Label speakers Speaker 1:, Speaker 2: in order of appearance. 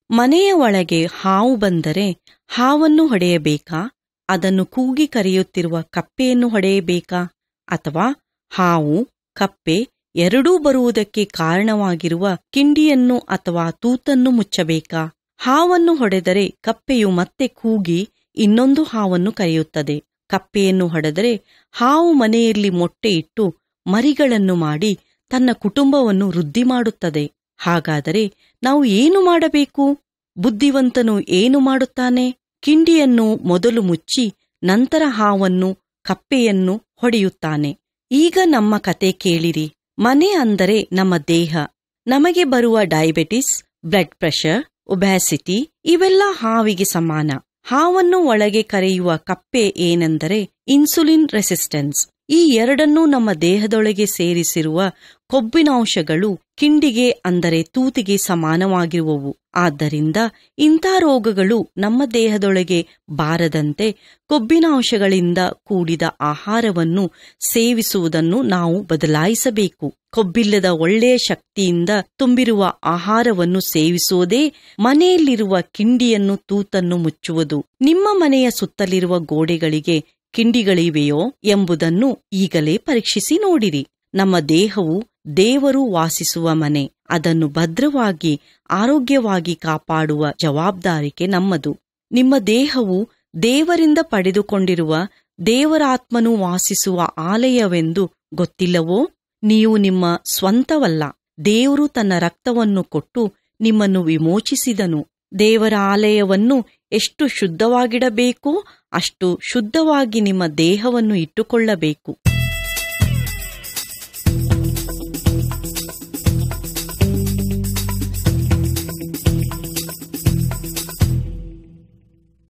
Speaker 1: ಮನೆಯ ಒಳಗೆ ಹಾವು ಬಂದರೆ ಹಾವನ್ನು ಹೊಡೆಯಬೇಕಾ ಅದನ್ನು ಕೂಗಿ ಕರೆಯುತ್ತಿರುವ ಕಪ್ಪೆಯನ್ನು ಹೊಡೆಯಬೇಕಾ ಅಥವಾ ಹಾವು ಕಪ್ಪೆ ಎರಡೂ ಬರುವುದಕ್ಕೆ ಕಾರಣವಾಗಿರುವ ಕಿಂಡಿಯನ್ನು ಅಥವಾ ತೂತನ್ನು ಮುಚ್ಚಬೇಕಾ ಹಾವನ್ನು ಹೊಡೆದರೆ ಕಪ್ಪೆಯು ಮತ್ತೆ ಕೂಗಿ ಇನ್ನೊಂದು ಹಾವನ್ನು ಕರೆಯುತ್ತದೆ ಕಪ್ಪೆಯನ್ನು ಹೊಡೆದರೆ ಹಾವು ಮನೆಯಲ್ಲಿ ಮೊಟ್ಟೆ ಇಟ್ಟು ಮರಿಗಳನ್ನು ಮಾಡಿ ತನ್ನ ಕುಟುಂಬವನ್ನು ವೃದ್ಧಿ ಮಾಡುತ್ತದೆ ಹಾಗಾದರೆ ನಾವು ಏನು ಮಾಡಬೇಕು ಬುದ್ಧಿವಂತನು ಏನು ಮಾಡುತ್ತಾನೆ ಕಿಂಡಿಯನ್ನು ಮೊದಲು ಮುಚ್ಚಿ ನಂತರ ಹಾವನ್ನು ಕಪ್ಪೆಯನ್ನು ಹೊಡೆಯುತ್ತಾನೆ ಈಗ ನಮ್ಮ ಕತೆ ಕೇಳಿರಿ ಮನೆ ಅಂದರೆ ನಮ್ಮ ದೇಹ ನಮಗೆ ಬರುವ ಡಯಾಬಿಟಿಸ್ ಬ್ಲಡ್ ಪ್ರೆಷರ್ ಒಬ್ಯಾಸಿಟಿ ಇವೆಲ್ಲ ಹಾವಿಗೆ ಸಮಾನ ಹಾವನ್ನು ಒಳಗೆ ಕರೆಯುವ ಕಪ್ಪೆ ಏನೆಂದರೆ ಇನ್ಸುಲಿನ್ ರೆಸಿಸ್ಟೆನ್ಸ್ ಈ ಎರಡನ್ನೂ ನಮ್ಮ ದೇಹದೊಳಗೆ ಸೇರಿಸಿರುವ ಕೊಬ್ಬಿನಾಂಶಗಳು ಕಿಂಡಿಗೆ ಅಂದರೆ ತೂತಿಗೆ ಸಮಾನವಾಗಿರುವವು ಆದ್ದರಿಂದ ಇಂಥ ರೋಗಗಳು ನಮ್ಮ ದೇಹದೊಳಗೆ ಬಾರದಂತೆ ಕೊಬ್ಬಿನಾಂಶಗಳಿಂದ ಕೂಡಿದ ಆಹಾರವನ್ನು ಸೇವಿಸುವುದನ್ನು ನಾವು ಬದಲಾಯಿಸಬೇಕು ಕೊಬ್ಬಿಲ್ಲದ ಒಳ್ಳೆಯ ಶಕ್ತಿಯಿಂದ ತುಂಬಿರುವ ಆಹಾರವನ್ನು ಸೇವಿಸುವುದೇ ಮನೆಯಲ್ಲಿರುವ ಕಿಂಡಿಯನ್ನು ತೂತನ್ನು ಮುಚ್ಚುವುದು ನಿಮ್ಮ ಮನೆಯ ಸುತ್ತಲಿರುವ ಗೋಡೆಗಳಿಗೆ ಕಿಂಡಿಗಳಿವೆಯೋ ಎಂಬುದನ್ನು ಈಗಲೇ ಪರೀಕ್ಷಿಸಿ ನೋಡಿರಿ ನಮ್ಮ ದೇಹವು ದೇವರು ವಾಸಿಸುವ ಮನೆ ಅದನ್ನು ಭದ್ರವಾಗಿ ಆರೋಗ್ಯವಾಗಿ ಕಾಪಾಡುವ ಜವಾಬ್ದಾರಿಕೆ ನಮ್ಮದು ನಿಮ್ಮ ದೇಹವು ದೇವರಿಂದ ಪಡೆದುಕೊಂಡಿರುವ ದೇವರಾತ್ಮನು ವಾಸಿಸುವ ಆಲಯವೆಂದು ಗೊತ್ತಿಲ್ಲವೋ ನೀವು ನಿಮ್ಮ ಸ್ವಂತವಲ್ಲ ದೇವರು ತನ್ನ ರಕ್ತವನ್ನು ಕೊಟ್ಟು ನಿಮ್ಮನ್ನು ವಿಮೋಚಿಸಿದನು ದೇವರ ಆಲಯವನ್ನು ಎಷ್ಟು ಶುದ್ಧವಾಗಿಡಬೇಕೋ ಅಷ್ಟು ಶುದ್ಧವಾಗಿ ನಿಮ್ಮ ದೇಹವನ್ನು ಇಟ್ಟುಕೊಳ್ಳಬೇಕು